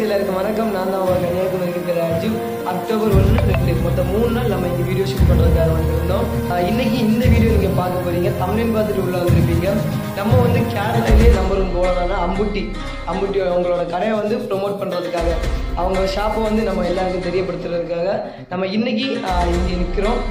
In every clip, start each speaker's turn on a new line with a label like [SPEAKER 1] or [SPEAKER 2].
[SPEAKER 1] எல்லாருக்கும் வணக்கம் நான் தான் உங்கள் கன்னியாகுமரி இருக்கிற ராஜு அக்டோபர் ஒன்று ரெண்டு மொத்தம் மூணு நாள் நம்ம இங்கே வீடியோ ஷூட் பண்ணுறதுக்காக வந்திருந்தோம் ஆஹ் இன்னைக்கு இந்த வீடியோ நீங்கள் பார்க்க போறீங்க தமிழின் பார்த்துட்டு உள்ள வந்திருப்பீங்க நம்ம வந்து கேரளாலே நம்பர் ஒன் போனதான அம்புட்டி அம்புட்டி அவங்களோட கடையை வந்து ப்ரொமோட் பண்ணுறதுக்காக அவங்க ஷாப்பை வந்து நம்ம எல்லாருக்கும் தெரியப்படுத்துறதுக்காக நம்ம இன்னைக்கு ஆஹ் இங்கே நிற்கிறோம்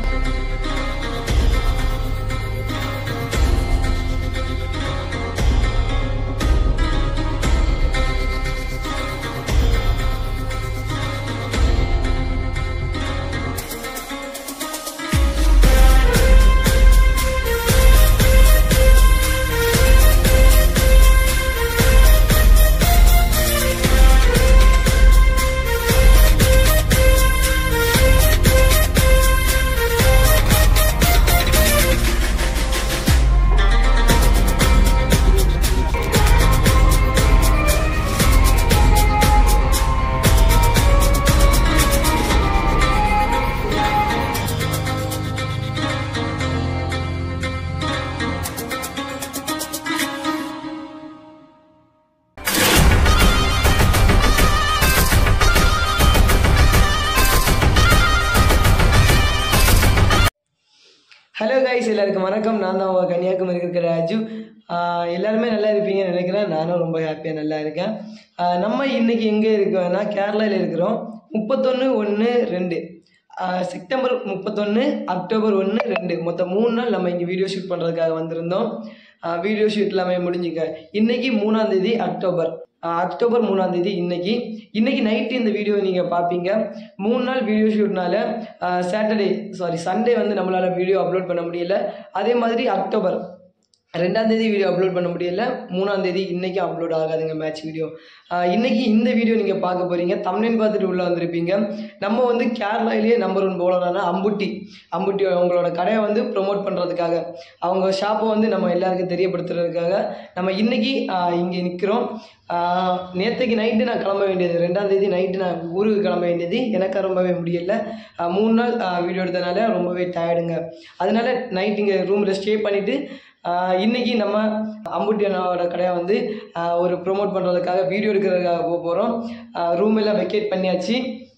[SPEAKER 1] ஹலோ கைஸ் எல்லாருக்கும் வணக்கம் நான் தான் உங்கள் கன்னியாகுமரி இருக்கிற ராஜு ஆஹ் எல்லாருமே நல்லா இருப்பீங்கன்னு நினைக்கிறேன் நானும் ரொம்ப ஹாப்பியாக நல்லா இருக்கேன் ஆஹ் நம்ம இன்னைக்கு எங்கே இருக்கோம்னா கேரளாவில் இருக்கிறோம் முப்பத்தொன்று ஒன்று ரெண்டு ஆஹ் செப்டம்பர் முப்பத்தொன்று அக்டோபர் ஒன்று ரெண்டு மொத்தம் மூணு நாள் நம்ம இங்கே வீடியோ ஷூட் பண்ணுறதுக்காக வந்திருந்தோம் வீடியோ ஷூட் எல்லாமே முடிஞ்சுக்க இன்னைக்கு மூணாம் தேதி அக்டோபர் ஆஹ் அக்டோபர் மூணாம் தேதி இன்னைக்கு இன்னைக்கு நைட்டு இந்த வீடியோ நீங்கள் பார்ப்பீங்க மூணு நாள் வீடியோ ஷூட்னால சாட்டர்டே சாரி சண்டே வந்து நம்மளால் வீடியோ அப்லோட் பண்ண முடியல அதே மாதிரி அக்டோபர் ரெண்டாம் தேதி வீடியோ அப்லோட் பண்ண முடியல மூணாம் தேதி இன்னைக்கு அப்லோட் ஆகாதுங்க மேட்ச் வீடியோ இன்னைக்கு இந்த வீடியோ நீங்கள் பார்க்க போறீங்க தமிழின் பார்த்துட்டு உள்ளே வந்திருப்பீங்க நம்ம வந்து கேரளாலேயே நம்பர் ஒன் பவுலரான அம்புட்டி அம்புட்டி அவங்களோட கடையை வந்து ப்ரொமோட் பண்ணுறதுக்காக அவங்க ஷாப்பை வந்து நம்ம எல்லாருக்கும் தெரியப்படுத்துறதுக்காக நம்ம இன்னைக்கு இங்கே நிற்கிறோம் நேற்றுக்கு நைட்டு நான் கிளம்ப வேண்டியது ரெண்டாம் தேதி நைட்டு நான் ஊருக்கு கிளம்ப வேண்டியது எனக்கு ரொம்பவே முடியல ஆஹ் மூணு நாள் வீடியோ எடுத்தனால ரொம்பவே டயர்டுங்க அதனால நைட் இங்கே ரூமில் ஸ்டே பண்ணிவிட்டு இன்னைக்கு நம்ம அம்புட்டி அண்ணாவோட கடையை வந்து ஆஹ் ஒரு ப்ரோமோட் பண்ணுறதுக்காக வீடியோ எடுக்கிறதுக்காக போக போகிறோம் ரூம் எல்லாம் வெக்கேட் பண்ணியாச்சு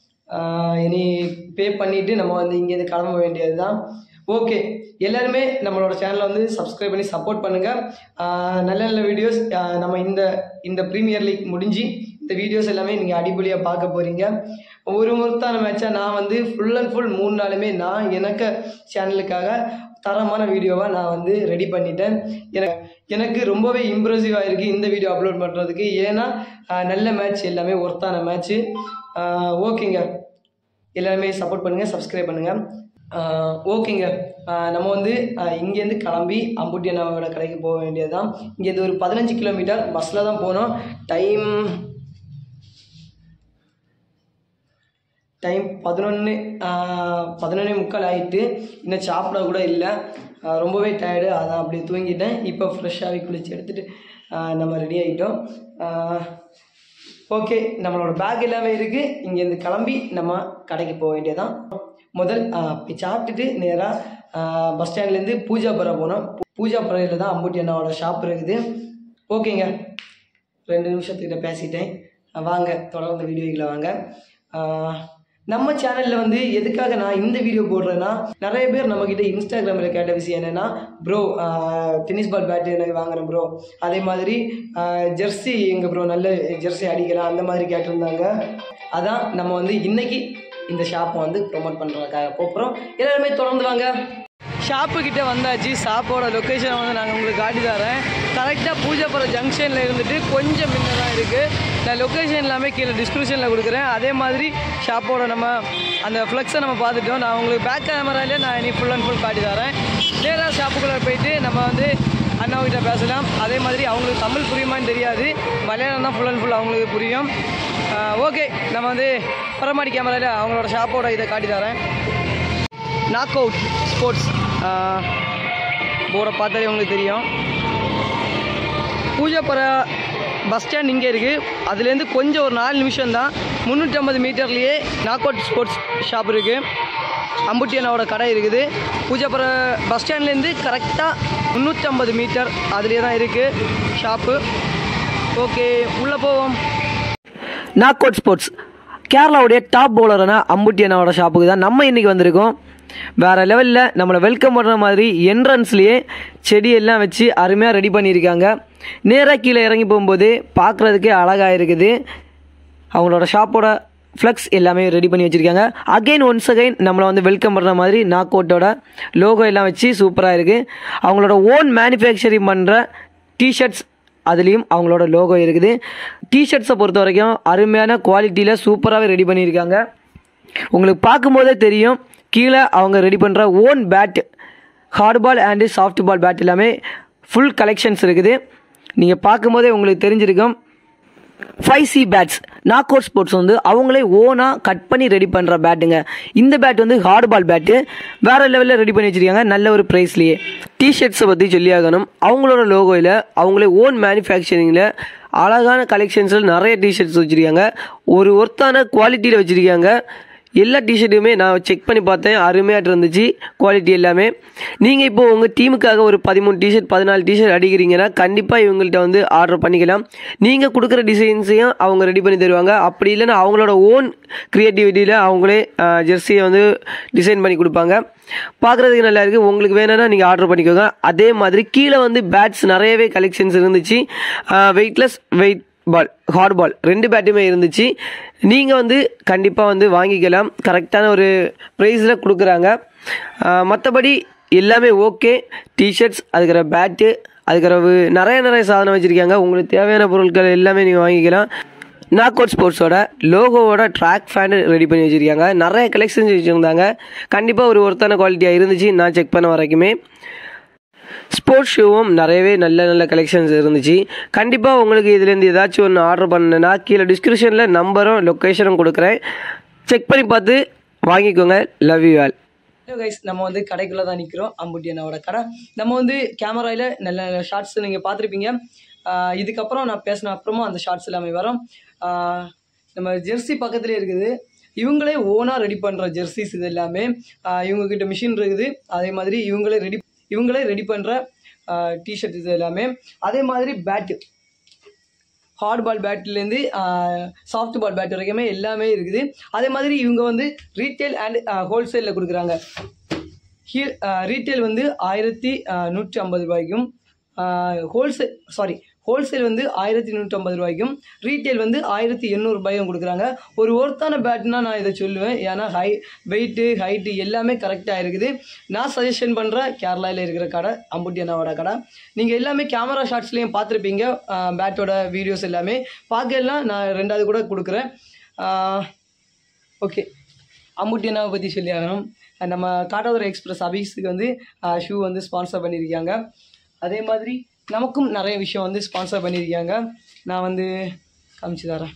[SPEAKER 1] ஆஹ் இனி பே பண்ணிவிட்டு நம்ம வந்து இங்கேருந்து கிளம்ப வேண்டியது தான் ஓகே எல்லாருமே நம்மளோட சேனலை வந்து சப்ஸ்கிரைப் பண்ணி சப்போர்ட் பண்ணுங்கள் நல்ல நல்ல வீடியோஸ் நம்ம இந்த இந்த ப்ரீமியர் லீக் முடிஞ்சு இந்த வீடியோஸ் எல்லாமே நீங்கள் அடிப்படையாக பார்க்க போகிறீங்க ஒரு முறுத்தான மேட்சாக நான் வந்து ஃபுல் அண்ட் ஃபுல் மூணு நாளுமே நான் எனக்கு சேனலுக்காக தரமான வீடியோவை நான் வந்து ரெடி பண்ணிட்டேன் எனக்கு எனக்கு ரொம்பவே இம்ப்ரெசிவாக இருக்குது இந்த வீடியோ அப்லோட் பண்ணுறதுக்கு ஏன்னா ஆஹ் நல்ல மேட்ச் எல்லாமே ஒர்த்தான மேட்ச்சு ஓகேங்க எல்லாருமே சப்போர்ட் பண்ணுங்கள் சப்ஸ்கிரைப் பண்ணுங்கள் ஓகேங்க ஆஹ் நம்ம வந்து ஆஹ் இங்கேருந்து கிளம்பி அம்புட்டி அண்ணாவோட கடைக்கு போக வேண்டியது தான் இங்கேருந்து ஒரு பதினஞ்சு கிலோமீட்டர் பஸ்ஸில் தான் போனோம் டைம் டைம் பதினொன்று பதினொன்னே முக்கால் ஆகிட்டு இன்னும் சாப்பிட கூட இல்லை ஆஹ் ரொம்பவே டயர்டு அதான் அப்படியே தூங்கிட்டேன் இப்போ ஃப்ரெஷ்ஷாகவே குளிச்சு எடுத்துகிட்டு நம்ம ரெடி ஆகிட்டோம் ஓகே நம்மளோட பேக் எல்லாமே இருக்குது இங்கேருந்து கிளம்பி நம்ம கடைக்கு போக வேண்டியதான் முதல் ஆஹ் போய் சாப்பிட்டுட்டு நேராக பஸ் ஸ்டாண்ட்லேருந்து பூஜாபுரம் போனோம் பூஜாபுரையில் தான் அம்புட்டி அண்ணாவோட ஷாப் இருக்குது ஓகேங்க ரெண்டு நிமிஷத்துக்கிட்ட பேசிட்டேன் ஆஹ் வாங்க தொடர்ந்து வீடியோக்குள்ள வாங்க ஆஹ் நம்ம சேனலில் வந்து எதுக்காக நான் இந்த வீடியோ போடுறேன்னா நிறைய பேர் நம்மக்கிட்ட இன்ஸ்டாகிராமில் கேட்ட விஷயம் என்னென்னா ப்ரோ டென்னிஸ் பால் பேட்டு எனக்கு வாங்குறேன் ப்ரோ அதே மாதிரி ஜெர்சி எங்கள் ப்ரோ நல்ல ஜெர்சி அடிக்கலாம் அந்த மாதிரி கேட்டிருந்தாங்க அதான் நம்ம வந்து இன்னைக்கு இந்த ஷாப்பை வந்து ப்ரொமோட் பண்ணுறதுக்காக போகிறோம் எல்லாருமே தொடர்ந்து வாங்க ஷாப்பு கிட்ட வந்தாச்சு ஷாப்போட லொக்கேஷனை வந்து நாங்கள் உங்களுக்கு காட்டி தரேன் கரெக்டாக பூஜாபுரம் ஜங்ஷனில் இருந்துட்டு கொஞ்சம் முன்ன தான் இருக்குது நான் லொக்கேஷன் எல்லாமே கீழே டிஸ்கிரிப்ஷனில் கொடுக்குறேன் அதே மாதிரி ஷாப்போட நம்ம அந்த ஃப்ளெக்ஸை நம்ம பார்த்துட்டோம் நான் உங்களுக்கு பேக் கேமராலே நான் இனி ஃபுல் அண்ட் ஃபுல் காட்டி தரேன் நேராக ஷாப்புக்குள்ளே போயிட்டு நம்ம வந்து அண்ணாவுக்கிட்ட பேசலாம் அதே மாதிரி அவங்களுக்கு தமிழ் புரியுமான்னு தெரியாது மலையாளம் தான் ஃபுல் அண்ட் ஃபுல் அவங்களுக்கு புரியும் ஓகே நம்ம வந்து பரமாடி கேமராவில் அவங்களோட ஷாப்போட இதை காட்டி தரேன் நாக் அவுட் ஸ்போர்ட்ஸ் போர்டை பார்த்தாலே உங்களுக்கு தெரியும் பூஜாப்பற பஸ் ஸ்டாண்ட் இங்கே இருக்குது அதுலேருந்து கொஞ்சம் ஒரு நாலு நிமிஷம் தான் முந்நூற்றம்பது மீட்டர்லேயே நாக் அவுட் ஸ்போர்ட்ஸ் ஷாப் இருக்குது அம்புட்டி அண்ணாவோட கடை இருக்குது பூஜாப்புற பஸ் ஸ்டாண்ட்லேருந்து கரெக்டாக முந்நூற்றம்பது மீட்டர் அதுலேயே தான் இருக்குது ஷாப்பு ஓகே உள்ளே போவோம் நாக் அவுட் ஸ்போர்ட்ஸ் கேரளாவுடைய டாப் பவுலரான அம்புட்டி அண்ணாவோட ஷாப்புக்கு தான் நம்ம இன்றைக்கி வந்திருக்கோம் வேறு லெவலில் நம்மளை வெல்கம் பண்ணுற மாதிரி என்ட்ரன்ஸ்லேயே செடியெல்லாம் வச்சு அருமையாக ரெடி பண்ணியிருக்காங்க நேராக கீழே இறங்கி போகும்போது பார்க்குறதுக்கே அழகாக இருக்குது அவங்களோட ஷாப்போட ஃப்ளக்ஸ் எல்லாமே ரெடி பண்ணி வச்சுருக்காங்க அகைன் ஒன்ஸ் அகைன் நம்மளை வந்து வெல்கம் பண்ணுற மாதிரி நாக் அவுட்டோட லோகோ எல்லாம் வச்சு சூப்பராக இருக்குது அவங்களோட ஓன் மேனுஃபேக்சரிங் பண்ணுற டிஷர்ட்ஸ் அதுலேயும் அவங்களோட லோகோ இருக்குது டிஷர்ட்ஸை பொறுத்த வரைக்கும் அருமையான குவாலிட்டியில் சூப்பராகவே ரெடி பண்ணியிருக்காங்க உங்களுக்கு பார்க்கும்போதே தெரியும் கீழே அவங்க ரெடி பண்ணுற own bat hard ball and soft ball bat எல்லாமே ஃபுல் கலெக்ஷன்ஸ் இருக்குது நீங்கள் பார்க்கும்போதே உங்களுக்கு தெரிஞ்சிருக்கும் five C bats knock out sports வந்து அவங்களே ஓனாக கட் பண்ணி ரெடி பண்ணுற பேட்டுங்க இந்த பேட் வந்து ஹார்ட் பால் பேட்டு வேறு லெவலில் ரெடி பண்ணி வச்சுருக்காங்க நல்ல ஒரு ப்ரைஸ்லேயே டிஷர்ட்ஸை பற்றி சொல்லி ஆகணும் அவங்களோட லோகோவில் அவங்களே ஓன் மேனுஃபேக்சரிங்கில் அழகான கலெக்ஷன்ஸில் நிறைய டிஷர்ட்ஸ் வச்சுருக்காங்க ஒரு ஒர்த்தான குவாலிட்டியில் வச்சுருக்காங்க எல்லா டிஷர்ட்டுமே நான் செக் பண்ணி பார்த்தேன் அருமையாக இருந்துச்சு குவாலிட்டி எல்லாமே நீங்கள் இப்போ உங்கள் டீமுக்காக ஒரு பதிமூணு டிஷர்ட் பதினாலு டிஷர்ட் அடிக்கிறீங்கன்னா கண்டிப்பாக இவங்கள்ட்ட வந்து ஆர்டர் பண்ணிக்கலாம் நீங்கள் கொடுக்குற டிசைன்ஸையும் அவங்க ரெடி பண்ணி தருவாங்க அப்படி இல்லைன்னா அவங்களோட ஓன் க்ரியேட்டிவிட்டியில் அவங்களே ஜெர்சியை வந்து டிசைன் பண்ணி கொடுப்பாங்க பார்க்குறதுக்கு நல்லா இருக்குது உங்களுக்கு வேணும்னா நீங்கள் ஆர்டர் பண்ணிக்கோங்க அதே மாதிரி கீழே வந்து பேட்ஸ் நிறையவே கலெக்ஷன்ஸ் இருந்துச்சு weightless weight ball hard ball ரெண்டு பேட்டுமே இருந்துச்சு நீங்கள் வந்து கண்டிப்பாக வந்து வாங்கிக்கலாம் கரெக்டான ஒரு ப்ரைஸில் கொடுக்குறாங்க மற்றபடி எல்லாமே ஓகே டிஷர்ட்ஸ் அதுக்கிற பேட்டு அதுக்கிறவு நிறைய நிறைய சாதனம் வச்சுருக்காங்க உங்களுக்கு தேவையான பொருட்கள் எல்லாமே நீங்கள் வாங்கிக்கலாம் நாக் அவுட் ஸ்போர்ட்ஸோட லோகோவோட ட்ராக் ஃபேன் ரெடி பண்ணி வச்சுருக்காங்க நிறைய கலெக்ஷன்ஸ் வச்சுருந்தாங்க கண்டிப்பாக ஒரு ஒருத்தான குவாலிட்டியாக இருந்துச்சு நான் செக் பண்ண வரைக்குமே ஸ்போர்ட்ஸ் ஷூவும் நிறையவே நல்ல நல்ல கலெக்ஷன்ஸ் இருந்துச்சு கண்டிப்பாக உங்களுக்கு இதுலேருந்து ஏதாச்சும் ஒன்று ஆர்டர் பண்ணேன்னா கீழே டிஸ்கிரிப்ஷனில் நம்பரும் லொக்கேஷனும் கொடுக்குறேன் செக் பண்ணி பார்த்து வாங்கிக்கோங்க love you all hello guys நம்ம வந்து கடைக்குள்ளே தான் நிற்கிறோம் அம்புட்டி அண்ணாவோட கடை நம்ம வந்து கேமராவில் நல்ல நல்ல ஷார்ட்ஸ் நீங்கள் பார்த்துருப்பீங்க ஆஹ் இதுக்கப்புறம் நான் பேசின அப்புறமா அந்த ஷார்ட்ஸ் எல்லாமே வரும் ஆஹ் நம்ம ஜெர்சி பக்கத்துலேயே இருக்குது இவங்களே ஓனாக ரெடி பண்ணுற ஜெர்சிஸ் இது எல்லாமே ஆஹ் இவங்கக்கிட்ட மிஷின் இருக்குது அதே மாதிரி இவங்களே ரெடி இவங்களே ரெடி பண்ணுற டிஷர்ட் இது எல்லாமே அதே மாதிரி பேட்டு ஹார்ட் பால் பேட்லேருந்து சாஃப்ட் பால் பேட் வரைக்குமே எல்லாமே இருக்குது அதே மாதிரி இவங்க வந்து ரீட்டைல் அண்ட் ஹோல்சேலில் கொடுக்குறாங்க ஹீ ரீட்டைல் வந்து ஆயிரத்தி நூற்றி ஐம்பது ரூபாய்க்கும் ஹோல்சேல் சாரி ஹோல்சேல் வந்து ஆயிரத்தி நூற்றம்பது ரூபாய்க்கும் ரீட்டைல் வந்து ஆயிரத்தி எண்ணூறுபாயும் கொடுக்குறாங்க ஒரு ஒர்த்தான பேட்னா நான் இதை சொல்லுவேன் ஏன்னா ஹை வெயிட்டு ஹைட்டு எல்லாமே கரெக்டாக இருக்குது நான் சஜஷன் பண்ணுற கேரளாவில் இருக்கிற கடை அம்புட்டி அண்ணாவோட கடை நீங்கள் எல்லாமே கேமரா ஷாட்ஸ்லேயும் பார்த்துருப்பீங்க பேட்டோட வீடியோஸ் எல்லாமே பார்க்கலாம் நான் ரெண்டாவது கூட கொடுக்குறேன் ஓகே அம்புட்டி அண்ணாவை பற்றி சொல்லி ஆகணும் நம்ம காட்டாதுரை எக்ஸ்பிரஸ் அபீஸுக்கு வந்து ஷூ வந்து ஸ்பான்சர் பண்ணியிருக்காங்க அதே மாதிரி நமக்கும் நிறைய விஷயம் வந்து ஸ்பான்சர் பண்ணியிருக்காங்க நான் வந்து காமிச்சு தரேன்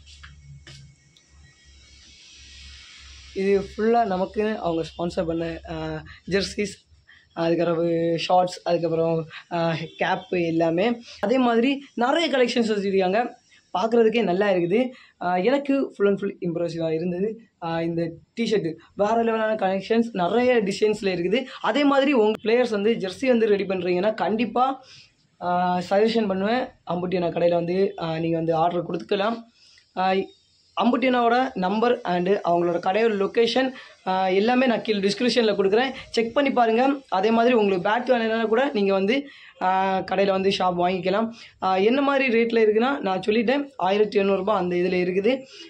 [SPEAKER 1] இது ஃபுல்லாக நமக்குன்னு அவங்க ஸ்பான்சர் பண்ண ஜெர்சிஸ் அதுக்கப்புறம் ஷார்ட்ஸ் அதுக்கப்புறம் கேப்பு எல்லாமே அதே மாதிரி நிறைய கலெக்ஷன்ஸ் வச்சுருக்காங்க பார்க்குறதுக்கே நல்லா இருக்குது ஆஹ் எனக்கு ஃபுல் அண்ட் ஃபுல் இம்ப்ரெசிவாக இருந்தது ஆஹ் இந்த டிஷர்ட்டு வேறு லெவலான கலெக்ஷன்ஸ் நிறைய டிசைன்ஸில் இருக்குது அதே மாதிரி உங்கள் பிளேயர்ஸ் வந்து ஜெர்சி வந்து ரெடி பண்ணுறீங்கன்னா கண்டிப்பாக சஜஷன் பண்ணுவேன் அம்புட்டியனா கடையில் வந்து நீங்கள் வந்து ஆர்டர் கொடுத்துக்கலாம் ஆஹ் அம்புட்டியனாவோட நம்பர் அண்டு அவங்களோட கடையோட லொக்கேஷன் எல்லாமே நான் கீழே டிஸ்கிரிப்ஷனில் கொடுக்குறேன் செக் பண்ணி பாருங்கள் அதே மாதிரி உங்களுக்கு பேட் வேணும்னா கூட நீங்கள் வந்து கடையில் வந்து ஷாப் வாங்கிக்கலாம் ஆஹ் என்ன மாதிரி ரேட்டில் இருக்குன்னா நான் சொல்லிட்டேன் ஆயிரத்தி எண்ணூறுபா அந்த இதில் இருக்குது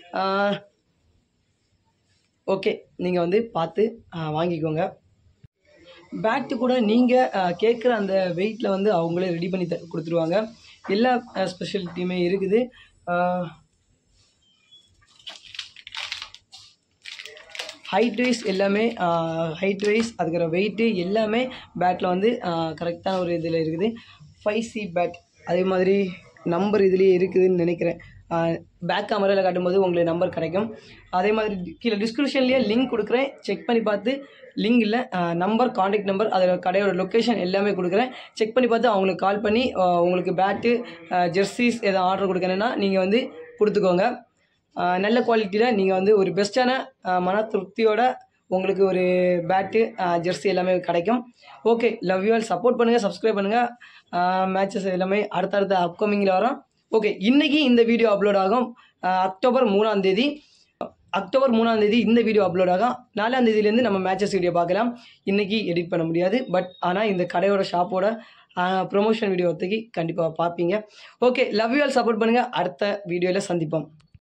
[SPEAKER 1] ஓகே நீங்கள் வந்து பார்த்து ஆஹ் வாங்கிக்கோங்க பேட்டு கூட நீங்கள் கேட்குற அந்த வெயிட்டில் வந்து அவங்களே ரெடி பண்ணி த கொடுத்துருவாங்க எல்லா ஸ்பெஷாலிட்டியுமே இருக்குது ஹைட் வைஸ் எல்லாமே ஹைட் வைஸ் அதுக்கிற வெயிட்டு எல்லாமே பேட்டில் வந்து கரெக்டான ஒரு இதில் இருக்குது ஃபைவ் சி பேட் அதே மாதிரி நம்பர் இதுலேயே இருக்குதுன்னு நினைக்கிறேன் பேக் கேமராவில் காட்டும்போது உங்களுக்கு நம்பர் கிடைக்கும் அதே மாதிரி கீழே டிஸ்கிரிப்ஷன்லேயே லிங்க் கொடுக்குறேன் செக் பண்ணி பார்த்து லிங்க் இல்லை நம்பர் காண்டாக்ட் நம்பர் அதில் கடையோட லொக்கேஷன் எல்லாமே கொடுக்குறேன் செக் பண்ணி பார்த்து அவங்களுக்கு கால் பண்ணி ஆஹ் உங்களுக்கு பேட்டு ஜெர்சிஸ் எதாவது ஆர்டர் கொடுக்கணுன்னா நீங்கள் வந்து கொடுத்துக்கோங்க ஆஹ் நல்ல குவாலிட்டியில் நீங்கள் வந்து ஒரு பெஸ்ட்டான மன திருப்தியோட உங்களுக்கு ஒரு பேட்டு ஜெர்சி எல்லாமே கிடைக்கும் okay love you all support பண்ணுங்கள் சப்ஸ்கிரைப் பண்ணுங்கள் மேட்சஸ் எல்லாமே அடுத்தடுத்த அப்கமிங்கில் வரும் ஓகே இன்றைக்கி இந்த வீடியோ அப்லோட் ஆகும் ஆஹ் அக்டோபர் மூணாம் தேதி அக்டோபர் மூணாம் தேதி இந்த வீடியோ அப்லோட் ஆகும் நாலாம் தேதியிலேருந்து நம்ம மேட்சஸ் வீடியோ பார்க்கலாம் இன்னைக்கு எடிட் பண்ண முடியாது பட் ஆனால் இந்த கடையோட ஷாப்போட ப்ரொமோஷன் வீடியோ ஒத்துக்கி கண்டிப்பாக பார்ப்பீங்க okay love you all support பண்ணுங்கள் அடுத்த வீடியோவில் சந்திப்போம்